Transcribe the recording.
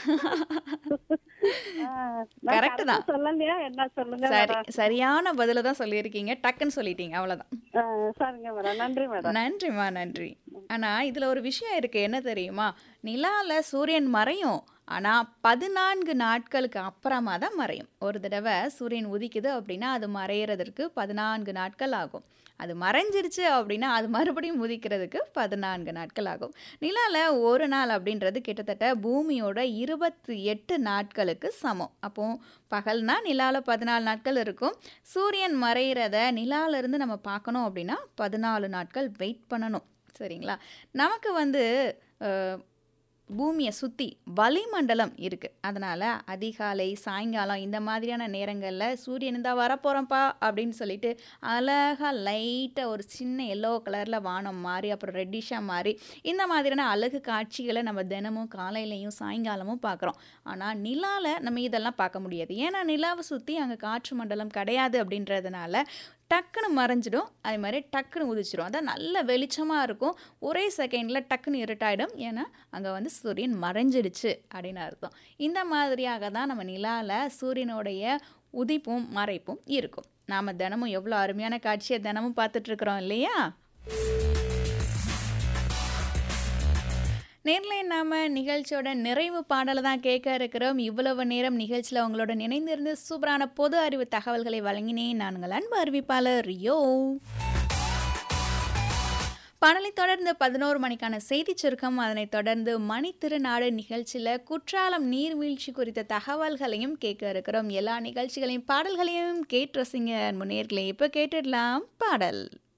ஆ, நான் Correct correct ஆ தான். சொல்லலையா என்ன சொல்லுங்க சரி மேடம் சரியான பதில தான் சொல்லியிருக்கீங்க டக்குன்னு சொல்லிட்டீங்க அவ்வளவுதான் ஆ, சரிங்க மேடம் நன்றி மேடம் நன்றிம்மா நன்றி ஆனா இதுல ஒரு விஷயம் இருக்கு என்ன தெரியுமா நிலால சூரியன் மறையும் ஆனா பதினான்கு நாட்களுக்கு அப்புறமா தான் மறையும் ஒரு தடவை சூரியன் உதிக்குது அப்படின்னா அது மறையிறதற்கு பதினான்கு நாட்கள் ஆகும் அது மறைஞ்சிருச்சு அப்படின்னா அது மறுபடியும் உதிக்கிறதுக்கு பதினான்கு நாட்கள் ஆகும் நிலால ஒரு நாள் அப்படின்றது கிட்டத்தட்ட பூமியோட இருபத்தி எட்டு நாட்களுக்கு சமம் அப்போ பகல்னா நிலால பதினாலு நாட்கள் இருக்கும் சூரியன் மறையிறத நிலால இருந்து நம்ம பார்க்கணும் அப்படின்னா பதினாலு நாட்கள் வெயிட் பண்ணணும் சரிங்களா நமக்கு வந்து அஹ், பூமியை சுற்றி வளிமண்டலம் இருக்குது அதனால் அதிகாலை சாயங்காலம் இந்த மாதிரியான நேரங்களில் சூரியன் இருந்தால் வரப்போகிறோம்ப்பா அப்படின்னு சொல்லிட்டு அழகாக லைட்டாக ஒரு சின்ன எல்லோ கலரில் வானம் மாறி அப்புறம் ரெட்டிஷாக மாறி இந்த மாதிரியான அழகு காட்சிகளை நம்ம தினமும் காலையிலையும் சாயங்காலமும் பார்க்குறோம் ஆனால் நிலால நம்ம இதெல்லாம் பார்க்க முடியாது ஏன்னா நிலாவை சுற்றி அங்கே காற்று மண்டலம் கிடையாது அப்படின்றதுனால டக்குன்னு மறைஞ்சிடும் அதே மாதிரி டக்குன்னு உதிச்சிடும் அதான் நல்ல வெளிச்சமாக இருக்கும் ஒரே செகண்டில் டக்குன்னு இருட்டாயிடும் ஏன்னா அங்கே வந்து சூரியன் மறைஞ்சிடுச்சு அப்படின்னு அர்த்தம் இந்த மாதிரியாக தான் நம்ம நிலாவில் சூரியனுடைய உதிப்பும் மறைப்பும் இருக்கும் நாம் தினமும் எவ்வளோ அருமையான காட்சியை தினமும் பார்த்துட்ருக்குறோம் இல்லையா நேரில் நாம நிகழ்ச்சியோட நிறைவு பாடலை தான் கேட்க இருக்கிறோம் இவ்வளவு நேரம் நிகழ்ச்சியில் உங்களோட இணைந்திருந்து சூப்பரான பொது அறிவு தகவல்களை வழங்கினேன் நான் உங்கள் அன்பு அறிவிப்பாளர் ரியோ பாடலை தொடர்ந்து பதினோரு மணிக்கான செய்திச் சுருக்கம் அதனைத் தொடர்ந்து மணி திருநாடு நிகழ்ச்சியில் குற்றாலம் நீர்வீழ்ச்சி குறித்த தகவல்களையும் கேட்க இருக்கிறோம் எல்லா நிகழ்ச்சிகளையும் பாடல்களையும் கேட்டு ரசிங்க முன்னேற்களை இப்போ கேட்டுடலாம் பாடல்